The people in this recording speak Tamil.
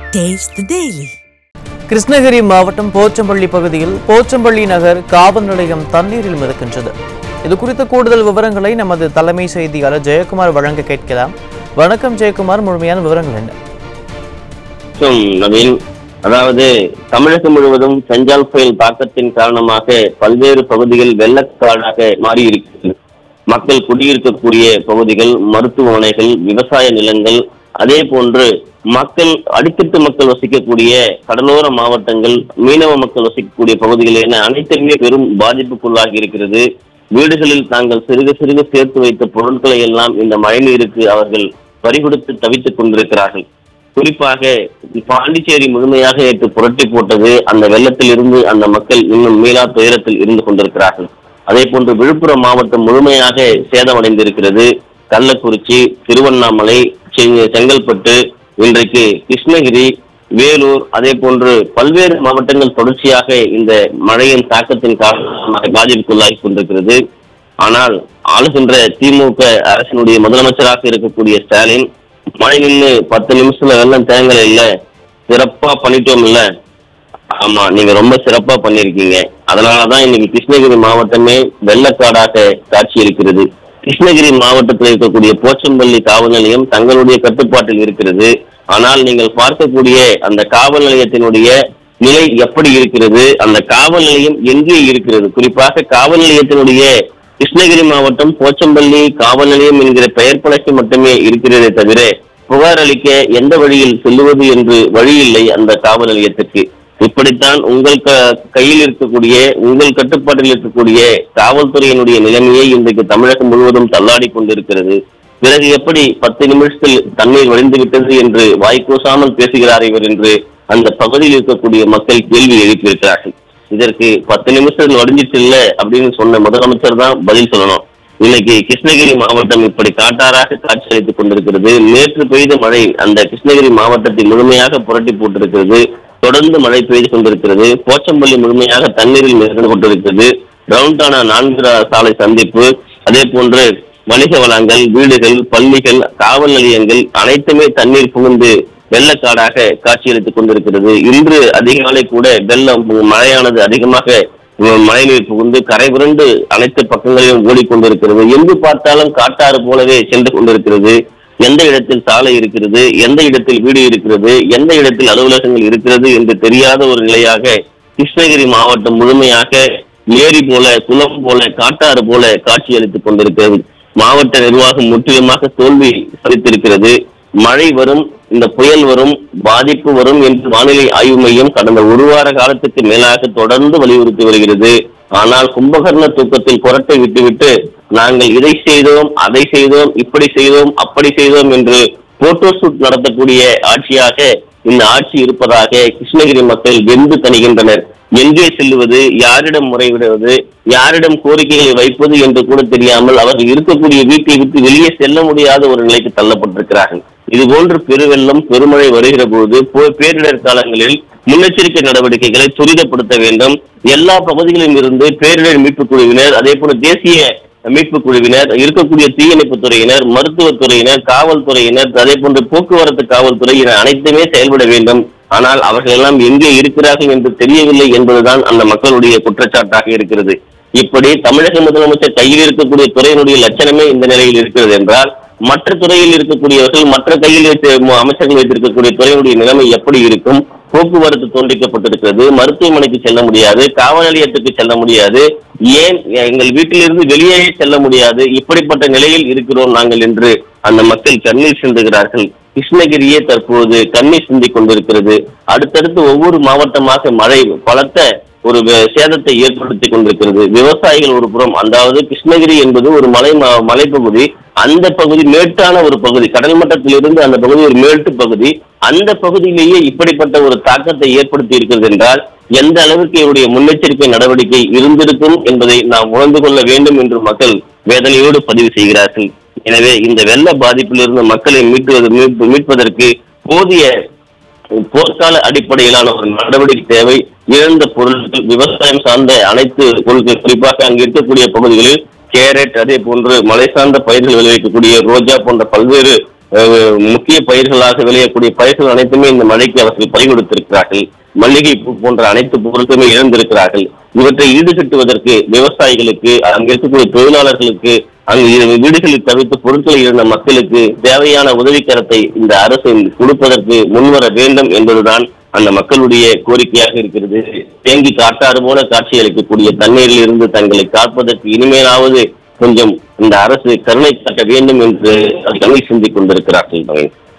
Taste the Daily. கிருஷ்ணகிரி மாவட்டம் போச்சம்பள்ளி பகுதியில் போச்சம்பள்ளி நகர் காவல் நிலையம் தண்ணீரில் மிதக்கின்றது இது குறித்த கூடுதல் விவரங்களை நமது தலைமை செய்தியாளர் ஜெயக்குமார் வழங்க கேட்கலாம் வணக்கம் ஜெயக்குமார் முழுமையான விவரங்கள் என்ன மற்றும் நவீன் அதாவது தமிழகம் முழுவதும் செஞ்சால் புயல் தாக்கத்தின் காரணமாக பல்வேறு பகுதிகள் வெள்ளக்காடாக மாறி இருக்கிறது மக்கள் குடியிருக்கக்கூடிய பகுதிகள் மருத்துவமனைகள் விவசாய நிலங்கள் அதே போன்று மக்கள் அடித்தட்டு மக்கள் வசிக்கக்கூடிய கடலோர மாவட்டங்கள் மீனவ மக்கள் வசிக்கக்கூடிய பகுதிகள் என அனைத்துமே பெரும் பாதிப்புக்குள்ளாகி இருக்கிறது வீடுகளில் தாங்கள் சிறுக சிறுக சேர்த்து வைத்த பொருட்களை எல்லாம் இந்த மழைநீருக்கு அவர்கள் பறிகொடுத்து தவித்துக் கொண்டிருக்கிறார்கள் குறிப்பாக பாண்டிச்சேரி முழுமையாக நேற்று புரட்டி போட்டது அந்த வெள்ளத்தில் இருந்து அந்த மக்கள் இன்னும் மீளா துயரத்தில் இருந்து கொண்டிருக்கிறார்கள் அதே போன்று விழுப்புரம் மாவட்டம் முழுமையாக சேதமடைந்திருக்கிறது கள்ளக்குறிச்சி திருவண்ணாமலை செங்க- செங்கல்பட்டு இன்றைக்கு கிருஷ்ணகிரி வேலூர் அதே போன்று பல்வேறு மாவட்டங்கள் தொடர்ச்சியாக இந்த மழையின் தாக்கத்தின் காரணமாக பாதிப்புக்குள்ளாகி கொண்டிருக்கிறது ஆனால் ஆளுகின்ற திமுக அரசினுடைய முதலமைச்சராக இருக்கக்கூடிய ஸ்டாலின் மழை நின்று பத்து நிமிஷத்துல வெள்ளம் தேங்கல இல்ல சிறப்பா பண்ணிட்டோம் இல்ல ஆமா நீங்க ரொம்ப சிறப்பா பண்ணிருக்கீங்க அதனாலதான் இன்னைக்கு கிருஷ்ணகிரி மாவட்டமே வெள்ளக்காடாக காட்சி இருக்கிறது கிருஷ்ணகிரி மாவட்டத்தில் இருக்கக்கூடிய போச்சம்பள்ளி காவல் நிலையம் தங்களுடைய கட்டுப்பாட்டில் இருக்கிறது ஆனால் நீங்கள் பார்க்கக்கூடிய அந்த காவல் நிலையத்தினுடைய நிலை எப்படி இருக்கிறது அந்த காவல் நிலையம் எங்கே இருக்கிறது குறிப்பாக காவல் நிலையத்தினுடைய கிருஷ்ணகிரி மாவட்டம் போச்சம்பள்ளி காவல் நிலையம் என்கிற பெயர் பலகை மட்டுமே இருக்கிறதே தவிர புகார் அளிக்க எந்த வழியில் செல்லுவது என்று வழி இல்லை அந்த காவல் நிலையத்திற்கு இப்படித்தான் உங்கள் க- கையில் இருக்கக்கூடிய உங்கள் கட்டுப்பாட்டில் இருக்கக்கூடிய காவல்துறையினுடைய நிலைமையை இன்றைக்கு தமிழகம் முழுவதும் தள்ளாடி கொண்டிருக்கிறது பிறகு எப்படி பத்து நிமிஷத்தில் தண்ணீர் வழிந்து விட்டது என்று வாய்க்கூசாமல் பேசுகிறார் இவர் என்று அந்த பகுதியில் இருக்கக்கூடிய மக்கள் கேள்வி எழுப்பியிருக்கிறார்கள் இதற்கு பத்து நிமிஷத்தில் வடிஞ்சிட்டு இல்ல அப்படின்னு சொன்ன முதலமைச்சர் தான் பதில் சொல்லணும் இன்னைக்கு கிருஷ்ணகிரி மாவட்டம் இப்படி காட்டாராக காட்சியளித்துக் கொண்டிருக்கிறது நேற்று பெய்த மழை அந்த கிருஷ்ணகிரி மாவட்டத்தை முழுமையாக புரட்டி போட்டிருக்கிறது தொடர்ந்து மழை பெய்து கொண்டிருக்கிறது போச்சம்பள்ளி முழுமையாக தண்ணீரில் மிதந்து கொண்டிருக்கிறது ரவுண்டானா நான்கு ரா- சாலை சந்திப்பு அதே போன்று வணிக வளங்கள் வீடுகள் பள்ளிகள் காவல் நிலையங்கள் அனைத்துமே தண்ணீர் புகுந்து வெள்ளக்காடாக காட்சியளித்துக் கொண்டிருக்கிறது இன்று அதிகாலை கூட வெள்ளம் மழையானது அதிகமாக உம், மழைநீர் புகுந்து கரை புரண்டு அனைத்து பக்கங்களிலும் ஓடிக்கொண்டிருக்கிறது எங்கு பார்த்தாலும் காட்டாறு போலவே சென்று கொண்டிருக்கிறது எந்த இடத்தில் சாலை இருக்கிறது எந்த இடத்தில் வீடு இருக்கிறது எந்த இடத்தில் அலுவலகங்கள் இருக்கிறது என்று தெரியாத ஒரு நிலையாக கிருஷ்ணகிரி மாவட்டம் முழுமையாக ஏரி போல குளம் போல காட்டாறு போல காட்சியளித்துக் கொண்டிருக்கிறது மாவட்ட நிர்வாகம் முற்றிலுமாக தோல்வி சலித்திருக்கிறது மழை வரும் இந்த புயல் வரும் பாதிப்பு வரும் என்று வானிலை ஆய்வு மையம் கடந்த ஒரு வார காலத்துக்கு மேலாக தொடர்ந்து வலியுறுத்தி வருகிறது ஆனால் கும்பகர்ண தூக்கத்தில் புரட்டை விட்டுவிட்டு நாங்கள் இதை செய்தோம் அதை செய்தோம் இப்படி செய்தோம் அப்படி செய்தோம் என்று போட்டோ ஷூட் நடத்தக்கூடிய ஆட்சியாக இந்த ஆட்சி இருப்பதாக கிருஷ்ணகிரி மக்கள் வெந்து தணிகின்றனர் எங்கே செல்லுவது யாரிடம் முறையிடுவது யாரிடம் கோரிக்கைகளை வைப்பது என்று கூட தெரியாமல் அவர்கள் இருக்கக்கூடிய வீட்டை விட்டு வெளியே செல்ல முடியாத ஒரு நிலைக்கு தள்ளப்பட்டிருக்கிறார்கள் இது போன்று பெருவெள்ளம் பெருமழை வருகிற போது போ- பேரிடர் காலங்களில் முன்னெச்சரிக்கை நடவடிக்கைகளை துரிதப்படுத்த வேண்டும் எல்லா பகுதிகளிலும் இருந்து பேரிடர் மீட்புக் குழுவினர் அதே போல தேசிய மீட்பு குழுவினர் இருக்கக்கூடிய தீயணைப்புத் துறையினர் மருத்துவத் துறையினர் காவல்துறையினர் அதே போன்று போக்குவரத்து காவல்துறை என அனைத்துமே செயல்பட வேண்டும் ஆனால் அவர்கள் எல்லாம் எங்கே இருக்கிறார்கள் என்று தெரியவில்லை என்பதுதான் அந்த மக்களுடைய குற்றச்சாட்டாக இருக்கிறது இப்படி தமிழக முதலமைச்சர் கையில் இருக்கக்கூடிய துறையினுடைய லட்சணமே இந்த நிலையில் இருக்கிறது என்றால் மற்ற துறையில் இருக்கக்கூடியவர்கள் மற்ற கையில் வைத்து அமைச்சர்கள் வைத்திருக்கக்கூடிய துறையினுடைய நிலைமை எப்படி இருக்கும் போக்குவரத்து துண்டிக்கப்பட்டிருக்கிறது மருத்துவமனைக்கு செல்ல முடியாது காவல் நிலையத்துக்கு செல்ல முடியாது ஏன் எங்கள் வீட்டிலிருந்து வெளியே செல்ல முடியாது இப்படிப்பட்ட நிலையில் இருக்கிறோம் நாங்கள் என்று அந்த மக்கள் கண்ணீர் சிந்துகிறார்கள் கிருஷ்ணகிரியே தற்போது கண்ணீர் சிந்திக் கொண்டிருக்கிறது அடுத்தடுத்து ஒவ்வொரு மாவட்டமாக மழை பலத்த ஒரு வே- சேதத்தை ஏற்படுத்தி கொண்டிருக்கிறது விவசாயிகள் ஒரு புறம் அதாவது கிருஷ்ணகிரி என்பது ஒரு மலை மா- மலைப்பகுதி அந்த பகுதி மேட்டான ஒரு பகுதி கடல் மட்டத்திலிருந்து அந்த பகுதி ஒரு மேட்டு பகுதி அந்த பகுதியிலேயே இப்படிப்பட்ட ஒரு தாக்கத்தை ஏற்படுத்தி இருக்கிறது என்றால் எந்த அளவுக்கு இவருடைய முன்னெச்சரிக்கை நடவடிக்கை இருந்திருக்கும் என்பதை நாம் உணர்ந்து கொள்ள வேண்டும் என்று மக்கள் வேதனையோடு பதிவு செய்கிறார்கள் எனவே இந்த வெள்ள பாதிப்பிலிருந்து மக்களை மீட்டுவது மீட்பு- மீட்பதற்கு போதிய போர்க்கால அடிப்படையிலான ஒரு நடவடிக்கை தேவை இழந்த பொருட்கள் விவசாயம் சார்ந்த அனைத்து பொருட்கள் குறிப்பாக அங்கு இருக்கக்கூடிய பகுதிகளில் கேரட் அதே போன்று மலை சார்ந்த பயிர்கள் விளைவிக்கக்கூடிய ரோஜா போன்ற பல்வேறு அஹ், முக்கிய பயிர்களாக விளையக்கூடிய பயிர்கள் அனைத்துமே இந்த மழைக்கு அவர்கள் பறி கொடுத்திருக்கிறார்கள் மல்லிகை பூ போன்ற அனைத்து பொருட்களுமே இழந்திருக்கிறார்கள் இவற்றை ஈடுகட்டுவதற்கு விவசாயிகளுக்கு அங்க இருக்கக்கூடிய தொழிலாளர்களுக்கு அங்கு இரு- வீடுகளில் தவிர்த்து பொருட்களை இழந்த மக்களுக்கு தேவையான உதவிக்கரத்தை இந்த அரசு கொடுப்பதற்கு முன்வர வேண்டும் என்பதுதான் அந்த மக்களுடைய கோரிக்கையாக இருக்கிறது தேங்கி காட்டாறு போல காட்சி அளிக்கக்கூடிய தண்ணீரில் இருந்து தங்களை காப்பதற்கு இனிமேலாவது கொஞ்சம் இந்த அரசு கருணை காட்ட வேண்டும் என்று கண்ணை சிந்திக் கொண்டிருக்கிறார்கள் நவீன்